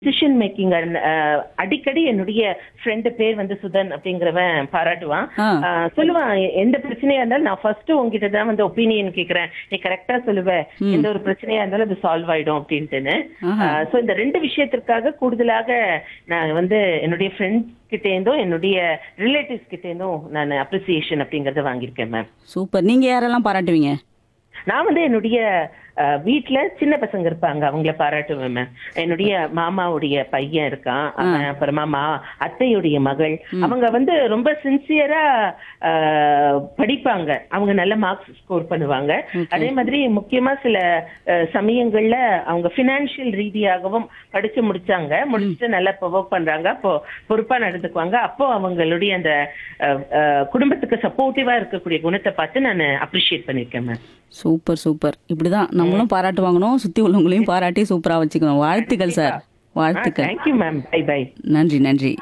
Decision making அடிக்கடி என்னுடைய friend பேர் வந்து சுதன் அப்படிங்கிறவன் பாராட்டுவான் ஆ. ஆஹ் சொல்லுவான் எ- எந்த பிரச்சனையா இருந்தாலும் நான் ஃபர்ஸ்ட் உங்ககிட்ட தான் வந்து ஒப்பீனியன் கேக்குறேன் நீ கரெக்டா சொல்லுவ எந்த ஒரு பிரச்சனையா இருந்தாலும் அது சால்வ் ஆயிடும் அப்படின்ட்டுன்னு ஆஹா. சோ இந்த ரெண்டு விஷயத்திற்காக கூடுதலாக நான் வந்து என்னுடைய ஃப்ரெண்ட்ஸ் கிட்ட இருந்தும் என்னுடைய ரிலேட்டிவ்ஸ் கிட்ட இருந்தும் நான் அப்ரிசியேஷன் அப்படிங்கறத வாங்கியிருக்கேன் மேம் சூப்பர் நீங்க யாரெல்லாம் பாராட்டுவீங்க நான் வந்து என்னுடைய அஹ், வீட்ல சின்ன பசங்க இருப்பாங்க அவங்கள பாராட்டுவேன் மேம் என்னுடைய மாமாவுடைய பையன் இருக்கான் அவன் அப்புறமா மா அத்தையுடைய மகள் அவங்க வந்து ரொம்ப சின்சியரா படிப்பாங்க அவங்க நல்ல மார்க்ஸ் ஸ்கோர் பண்ணுவாங்க அதே மாதிரி முக்கியமா சில அஹ், சமயங்கள்ல அவங்க பினான்சியல் ரீதியாகவும் படிச்சு முடிச்சாங்க முடிச்சுட்டு நல்லா ஒர்க் பண்றாங்க அப்போ பொறுப்பா நடந்துக்குவாங்க அப்போ அவங்களுடைய அந்த அஹ், அஹ், குடும்பத்துக்கு சப்போர்ட்டிவா இருக்கக்கூடிய குணத்தை பார்த்து நான் அப்ரிஷியேட் பண்ணிருக்கேன் மேம் சூப்பர் சூப்பர் இப்படிதான் நம்மளும் பாராட்டு வாங்கணும் சுத்தி உள்ளவங்களையும் பாராட்டி சூப்பரா வச்சுக்கணும் வாழ்த்துக்கள் சார் வாழ்த்துக்கள் தேங்க்யூ மேம் பை பை நன்றி நன்றி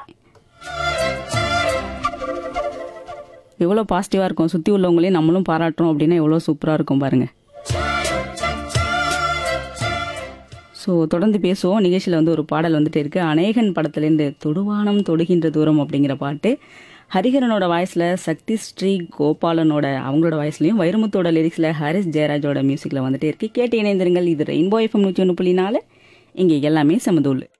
எவ்வளோ பாசிட்டிவாக இருக்கும் சுற்றி உள்ளவங்களையும் நம்மளும் பாராட்டுறோம் அப்படின்னா எவ்வளோ சூப்பராக இருக்கும் பாருங்க ஸோ தொடர்ந்து பேசுவோம் நிகழ்ச்சியில் வந்து ஒரு பாடல் வந்துட்டு இருக்கு அநேகன் படத்துலேருந்து தொடுவானம் தொடுகின்ற தூரம் அப்படிங்கிற பாட்டு ஹரிஹரனோட வாய்ஸில் சக்தி ஸ்ரீ கோபாலனோட அவங்களோட வாய்ஸ்லையும் வைரமுத்தோட லிரிக்ஸில் ஹரிஸ் ஜெயராஜோட மியூசிக்கில் வந்துட்டு இருக்கு கேட்டு இணைந்திருங்கள் இது ரெயின்போ எஃப்எம் நூற்றி ஒன்று புள்ளி நாலு இங்கே எல்லாமே சமதூள்